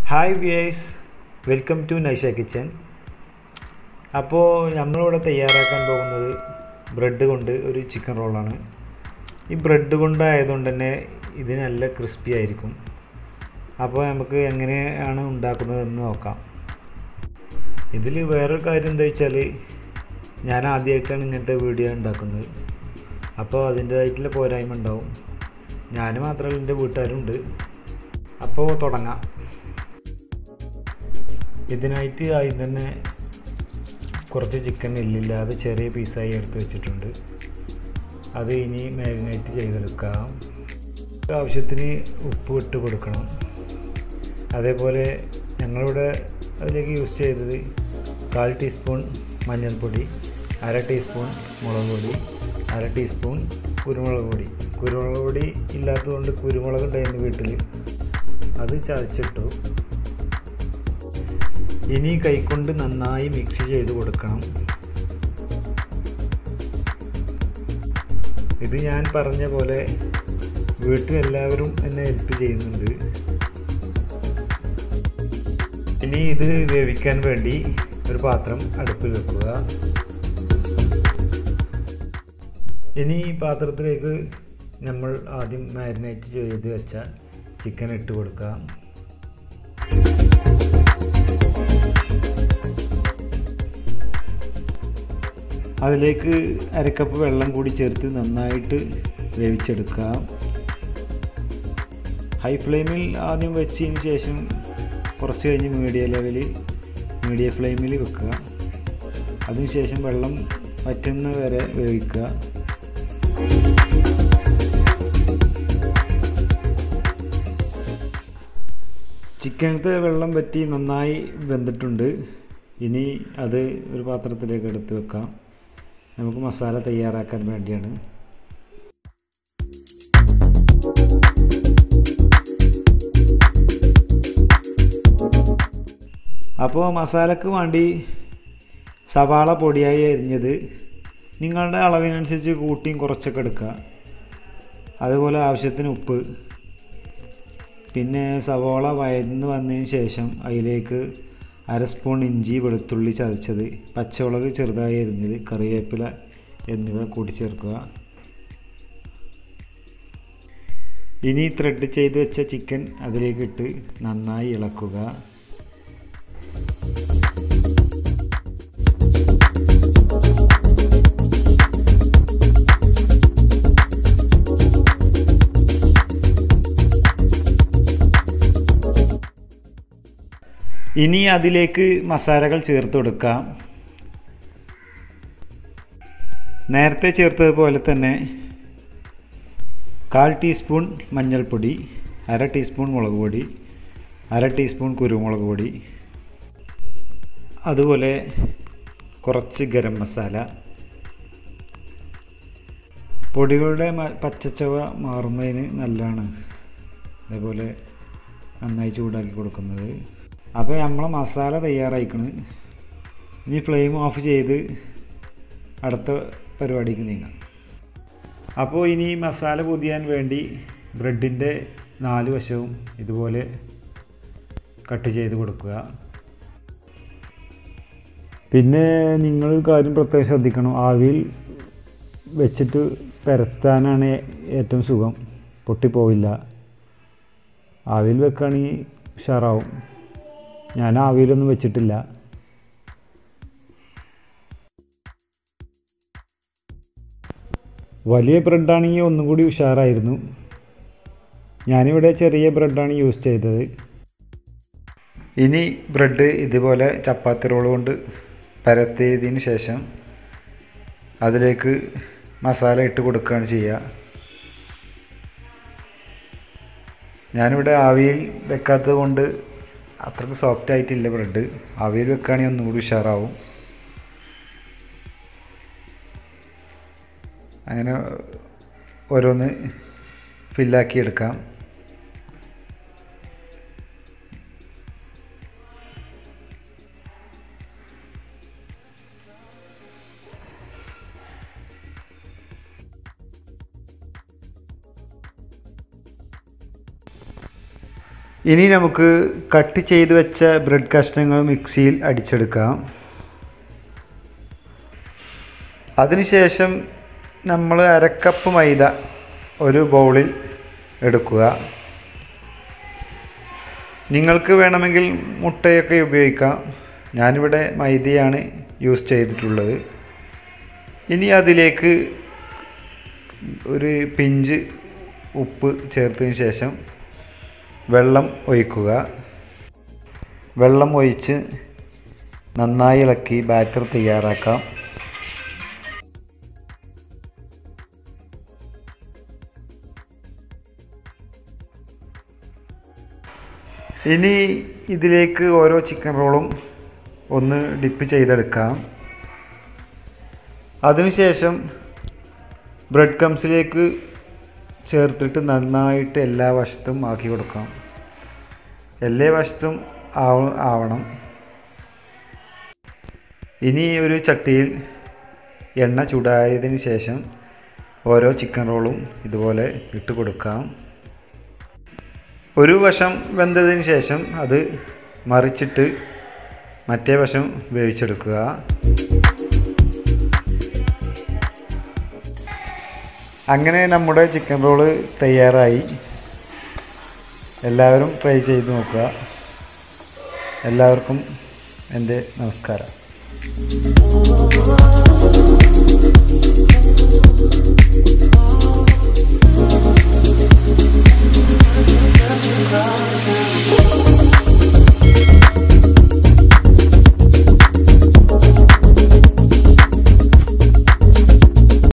hi viewers welcome to Naisha kitchen അപ്പോൾ നമ്മളിവിടെ തയ്യാറാക്കാൻ പോകുന്നത് ബ്രെഡ് കൊണ്ട് ഒരു ചിക്കൻ റോളാണ് ഈ ബ്രെഡ് കൊണ്ടായതുകൊണ്ട് തന്നെ ഇത് നല്ല ക്രിസ്പി ആയിരിക്കും അപ്പോൾ നമുക്ക് എങ്ങനെയാണ് ഉണ്ടാക്കുന്നതെന്ന് നോക്കാം ഇതിൽ വേറൊരു കാര്യം എന്താ വെച്ചാൽ ഞാൻ ആദ്യമായിട്ടാണ് ഇങ്ങനത്തെ വീഡിയോ ഉണ്ടാക്കുന്നത് അപ്പോൾ അതിൻ്റേതായിട്ടുള്ള പോരായ്മ ഉണ്ടാവും ഞാൻ മാത്രമല്ല എൻ്റെ വീട്ടുകാരുണ്ട് അപ്പോൾ തുടങ്ങാം ഇതിനായിട്ട് ആദ്യം തന്നെ കുറച്ച് ചിക്കൻ എല്ലില്ലാതെ ചെറിയ പീസായി എടുത്ത് വെച്ചിട്ടുണ്ട് അത് ഇനി മാരിനേറ്റ് ചെയ്തെടുക്കാം ആവശ്യത്തിന് ഉപ്പ് ഇട്ട് കൊടുക്കണം അതേപോലെ ഞങ്ങളിവിടെ അതിലേക്ക് യൂസ് ചെയ്തത് കാൽ ടീസ്പൂൺ മഞ്ഞൾപ്പൊടി അര ടീസ്പൂൺ മുളക് പൊടി അര ടീസ്പൂൺ കുരുമുളക് പൊടി കുരുമുളക് പൊടി ഇല്ലാത്തതുകൊണ്ട് കുരുമുളക് ഉണ്ടായിരുന്നു വീട്ടിൽ അത് ചതച്ചിട്ടു ഇനി കൈകൊണ്ട് നന്നായി മിക്സ് ചെയ്ത് കൊടുക്കണം ഇത് ഞാൻ പറഞ്ഞ പോലെ വീട്ടിൽ എല്ലാവരും എന്നെ ഹെൽപ്പ് ചെയ്യുന്നുണ്ട് ഇനി ഇത് വേവിക്കാൻ വേണ്ടി ഒരു പാത്രം അടുപ്പിൽ വെക്കുക ഇനി ഈ പാത്രത്തിലേക്ക് നമ്മൾ ആദ്യം മാരിനേറ്റ് ചെയ്ത് വെച്ച ചിക്കൻ ഇട്ട് കൊടുക്കാം അതിലേക്ക് അരക്കപ്പ് വെള്ളം കൂടി ചേർത്ത് നന്നായിട്ട് വേവിച്ചെടുക്കാം ഹൈ ഫ്ലെയിമിൽ ആദ്യം വെച്ചതിന് ശേഷം കുറച്ച് കഴിഞ്ഞ് മീഡിയം ലെവലിൽ മീഡിയം ഫ്ലെയിമിൽ വെക്കുക അതിനുശേഷം വെള്ളം വറ്റുന്ന വരെ വേവിക്കുക ചിക്കനത്തെ വെള്ളം വറ്റി നന്നായി വെന്തിട്ടുണ്ട് ഇനി അത് ഒരു പാത്രത്തിലേക്ക് എടുത്ത് വെക്കാം നമുക്ക് മസാല തയ്യാറാക്കാൻ വേണ്ടിയാണ് അപ്പോൾ മസാലക്ക് വേണ്ടി സവാള പൊടിയായി അരിഞ്ഞത് നിങ്ങളുടെ അളവിനനുസരിച്ച് കൂട്ടിയും കുറച്ചൊക്കെ എടുക്കുക അതുപോലെ ആവശ്യത്തിന് ഉപ്പ് പിന്നെ സവാള വയന്ന് വന്നതിന് ശേഷം അതിലേക്ക് അര സ്പൂൺ ഇഞ്ചി വെളുത്തുള്ളി ചതച്ചത് പച്ചമുളക് ചെറുതായി അരിഞ്ഞത് കറിവേപ്പില എന്നിവ കൂട്ടിച്ചേർക്കുക ഇനി ത്രെഡ് ചെയ്ത് വെച്ച ചിക്കൻ അതിലേക്ക് ഇട്ട് നന്നായി ഇളക്കുക ഇനി അതിലേക്ക് മസാലകൾ ചേർത്ത് കൊടുക്കാം നേരത്തെ ചേർത്തതുപോലെ തന്നെ കാൽ ടീസ്പൂൺ മഞ്ഞൾപ്പൊടി അര ടീസ്പൂൺ മുളക് പൊടി അര ടീസ്പൂൺ കുരുമുളക് പൊടി അതുപോലെ കുറച്ച് ഗരം മസാല പൊടികളുടെ പച്ചച്ചവ മാറുന്നതിന് നല്ലതാണ് അതേപോലെ നന്നായി ചൂടാക്കി കൊടുക്കുന്നത് അപ്പോൾ നമ്മൾ മസാല തയ്യാറായിക്കണ് ഇനി ഫ്ലെയിം ഓഫ് ചെയ്ത് അടുത്ത പരിപാടിക്ക് നീങ്ങാം അപ്പോൾ ഇനി മസാല പൊതിയാൻ വേണ്ടി ബ്രെഡിൻ്റെ നാല് വശവും ഇതുപോലെ കട്ട് ചെയ്ത് കൊടുക്കുക പിന്നെ നിങ്ങൾ കാര്യം പ്രത്യേകം ശ്രദ്ധിക്കണം ആവിയിൽ വെച്ചിട്ട് പരത്താനാണ് ഏറ്റവും സുഖം പൊട്ടിപ്പോവില്ല ആവിയിൽ വെക്കുകയാണെങ്കിൽ ഉഷാറാവും ഞാൻ ആവിയിലൊന്നും വെച്ചിട്ടില്ല വലിയ ബ്രെഡാണെങ്കിൽ ഒന്നും കൂടി ഉഷാറായിരുന്നു ഞാനിവിടെ ചെറിയ ബ്രെഡാണ് യൂസ് ചെയ്തത് ഇനി ബ്രെഡ് ഇതുപോലെ ചപ്പാത്തി റോൾ കൊണ്ട് പരത്തിയതിന് ശേഷം അതിലേക്ക് മസാല ഇട്ട് കൊടുക്കുകയാണ് ചെയ്യുക ഞാനിവിടെ ആവിയിൽ വെക്കാത്തത് കൊണ്ട് അത്രയ്ക്ക് സോഫ്റ്റ് ആയിട്ടില്ല ബ്രെഡ് ആവിയിൽ വെക്കുകയാണെങ്കിൽ ഒന്നും കൂടി ഉഷാറാവും അങ്ങനെ ഓരോന്ന് ഫില്ലാക്കി എടുക്കാം ഇനി നമുക്ക് കട്ട് ചെയ്ത് വെച്ച ബ്രെഡ് കഷ്ണങ്ങൾ മിക്സിയിൽ അടിച്ചെടുക്കാം അതിനുശേഷം നമ്മൾ അരക്കപ്പ് മൈദ ഒരു ബൗളിൽ എടുക്കുക നിങ്ങൾക്ക് വേണമെങ്കിൽ മുട്ടയൊക്കെ ഉപയോഗിക്കാം ഞാനിവിടെ മൈദയാണ് യൂസ് ചെയ്തിട്ടുള്ളത് ഇനി അതിലേക്ക് ഒരു പിഞ്ച് ഉപ്പ് ചേർത്തതിന് ശേഷം വെള്ളം ഒഴിക്കുക വെള്ളം ഒഴിച്ച് നന്നായി ഇളക്കി ബാറ്റർ തയ്യാറാക്കാം ഇനി ഇതിലേക്ക് ഓരോ ചിക്കൻ റോളും ഒന്ന് ഡിപ്പ് ചെയ്തെടുക്കാം അതിനുശേഷം ബ്രെഡ് കംസിലേക്ക് ചേർത്തിട്ട് നന്നായിട്ട് എല്ലാ വശത്തും ആക്കി കൊടുക്കാം എല്ലാ വശത്തും ആവ ആവണം ഇനി ഒരു ചട്ടിയിൽ എണ്ണ ചൂടായതിന് ശേഷം ഓരോ ചിക്കൻ റോളും ഇതുപോലെ ഇട്ട് കൊടുക്കാം ഒരു വശം വെന്തതിന് ശേഷം അത് മറിച്ചിട്ട് മറ്റേ വശം വേവിച്ചെടുക്കുക അങ്ങനെ നമ്മുടെ ചിക്കൻ റോള് തയ്യാറായി എല്ലാവരും ട്രൈ ചെയ്ത് നോക്കുക എല്ലാവർക്കും എൻ്റെ നമസ്കാരം